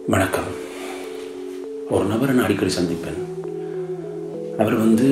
வணக்கம் ஒரு நபரை நான் அடிக்கடி சந்திப்பேன் அவர் வந்து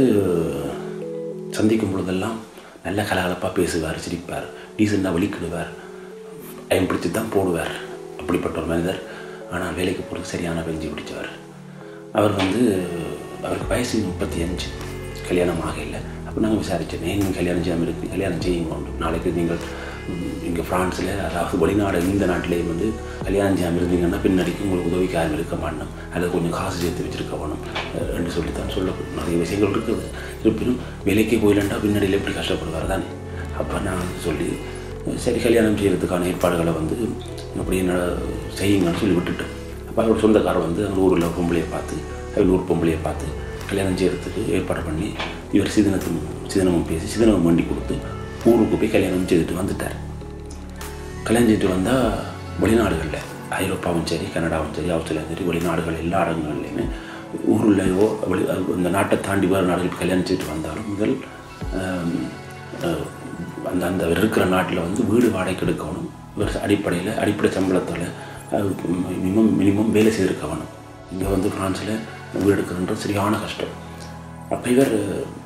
சந்திக்கும் பொழுதெல்லாம் நல்ல கலகலப்பாக பேசுவார் சிரிப்பார் டீசெண்டாக வலிக்கிடுவார் ஐயம் பிடிச்சி தான் போடுவார் அப்படிப்பட்ட ஒரு மனிதர் ஆனால் வேலைக்கு போகிறது சரியான பெஞ்சு பிடிச்சவர் அவர் வந்து அவருக்கு வயசு முப்பத்தி அஞ்சு கல்யாணம் ஆகலை அப்போ நாங்கள் விசாரித்தோம் ஏன் நீங்கள் கல்யாணம் செய்யாமல் இருக்கு கல்யாணம் செய்யுங்க உண்டு நாளைக்கு நீங்கள் இங்கே ஃப்ரான்ஸில் அதாவது வெளிநாடு இந்த நாட்டிலேயும் வந்து கல்யாணம் செய்யாமல் இருந்தீங்கன்னா பின்னாடிக்கு உங்களுக்கு உதவிக்கு யாரும் இருக்க மாட்டோம் அல்லது கொஞ்சம் காசு சேர்த்து வச்சிருக்க வேணும் அஹ் என்று சொல்லித்தான் சொல்ல நிறைய விஷயங்கள் இருக்குது இருப்பினும் வேலைக்கு போயிலண்டா பின்னாடியில் எப்படி கஷ்டப்படுவார் தானே அப்போ நான் சொல்லி சரி கல்யாணம் செய்கிறதுக்கான ஏற்பாடுகளை வந்து அப்படி என்ன செய்யுங்கன்னு சொல்லி விட்டுட்டோம் அப்போ அவர் சொந்தக்காரர் வந்து அந்த ஊரில் பொம்பளையை பார்த்து அவர் ஊர் பொம்பளையை பார்த்து கல்யாணம் செய்கிறதுக்கு ஏற்பாடு பண்ணி இவர் சிதனத்தும் சிதனமும் பேசி சிதனமும் வண்டி கொடுத்து ஊருக்கு போய் கல்யாணம் செய்துட்டு வந்துட்டார் கல்யாணம் செய்துட்டு வந்தால் வெளிநாடுகளில் ஐரோப்பாவும் சரி கனடாவும் சரி ஆஸ்திரேலியாவும் சரி வெளிநாடுகள் எல்லா இடங்கள்லையுமே ஊர்லையோ வெளி அந்த நாட்டை தாண்டி வேறு நாடுகளுக்கு கல்யாணம் செய்துட்டு வந்தாலும் முதல் ஆம், அஹ், அந்த அந்த அவர் இருக்கிற நாட்டில் வந்து வீடு வாடகைக்கு எடுக்கணும் இவர் அடிப்படையில் அடிப்படை சம்பளத்தில் மினிமம் மினிமம் வேலை செய்திருக்க வேணும் இங்கே வந்து ஃப்ரான்ஸில் வீடு எடுக்கிறன்ற சரியான கஷ்டம் அப்போ இவர்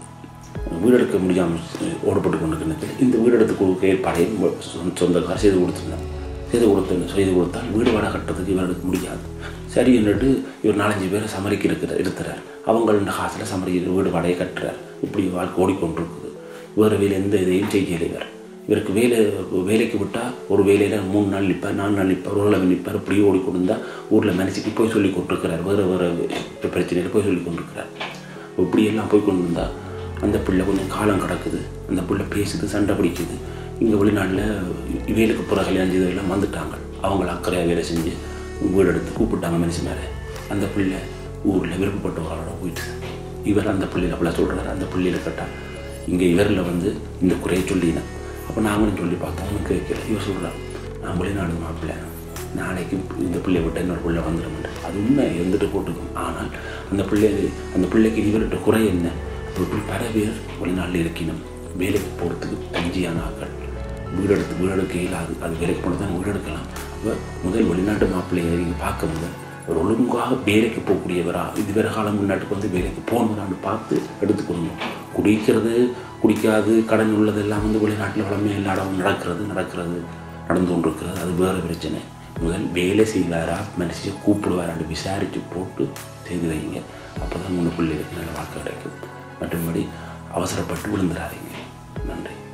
வீடு எடுக்க முடியாமல் ஓடப்பட்டு கொண்டிருக்கிறது இந்த வீடு எடுத்து கொடுக்க ஏற்பாடையும் சொந்த- சொந்தக்காரர் செய்து கொடுத்துருந்தார் செய்து கொடுத்து செய்து கொடுத்தால் வீடு வாடகை கட்டுறதுக்கு இவர் எடுக்க முடியாது சரி என்னட்டு இவர் நாலஞ்சு பேரை சமரிக்கு இருக்கிற எடுத்துறார் அவங்களோட காசில் சமரிக்கு வீடு வாடகை கட்டுறார் இப்படி வாழ்க்கை ஓடிக்கொண்டிருக்குது வேறு வேலை எந்த இதையும் செய்யலை இவர் இவருக்கு வேலை வேலைக்கு விட்டால் ஒரு வேலையில் மூணு நாள் நிற்பார் நாலு நாள் நிற்பார் ஒரு நாள் நிற்பார் இப்படியே ஓடிக்கொண்டிருந்தா ஊரில் மனசுக்கு போய் சொல்லி கொண்டிருக்கிறார் வேறு வேறு பிரச்சனையில் போய் சொல்லி கொண்டிருக்கிறார் இப்படியெல்லாம் போய் கொண்டு இருந்தால் அந்த பிள்ளை கொஞ்சம் காலம் கிடக்குது அந்த பிள்ளை பேசுது சண்டை பிடிக்குது இங்கே வெளிநாட்டில் வேலுக்கு புற கல்யாணம் செய்தவெல்லாம் வந்துட்டாங்க அவங்கள அக்கறையாக வேலை செஞ்சு வீடு எடுத்து கூப்பிட்டாங்க மனுஷன் மேலே அந்த பிள்ளை ஊரில் விருப்பப்பட்டவர்களோட போயிட்டு இவர் அந்த பிள்ளையில அப்படிலாம் சொல்கிறார் அந்த பிள்ளையில கேட்டால் இங்கே இவரில் வந்து இந்த குறையை சொல்லினேன் அப்போ நாங்களும் சொல்லி பார்த்தோம் அவனும் கேட்கல இவர் சொல்கிறான் நான் வெளிநாடு மாப்பிள்ளை நாளைக்கு இந்த பிள்ளையை விட்டு இன்னொரு பிள்ளை வந்துடும் அது உண்மை இருந்துட்டு போட்டுக்கும் ஆனால் அந்த பிள்ளை அந்த பிள்ளைக்கு இவர்கிட்ட குறை என்ன இப்படி பல பேர் வெளிநாட்டில் இருக்கணும் வேலைக்கு போகிறதுக்கு தஞ்சியான ஆட்கள் வீடு எடுத்து வீடு எடுக்க இயலாது அது வேலைக்கு போனால் தான் வீடு எடுக்கலாம் அப்போ முதல் வெளிநாட்டு மாப்பிள்ளையை நீங்கள் பார்க்க முதல் ஒரு ஒழுங்காக வேலைக்கு போகக்கூடியவரா இது வேறு காலம் முன்னாட்டுக்கு வந்து வேலைக்கு போனவரான்னு பார்த்து எடுத்துக்கொள்ளணும் குடிக்கிறது குடிக்காது கடன் உள்ளதெல்லாம் வந்து வெளிநாட்டில் வளமே எல்லா இடமும் நடக்கிறது நடக்கிறது நடந்து கொண்டிருக்கிறது அது வேறு பிரச்சனை முதல் வேலை செய்வாரா மனுஷியை கூப்பிடுவாரான்னு விசாரித்து போட்டு செய்து வைங்க அப்போ தான் உங்கள் பிள்ளைகளுக்கு நல்ல வாழ்க்கை கிடைக்கும் மற்றபடி அவசரப்பட்டு விழுந்துடாதீங்க நன்றி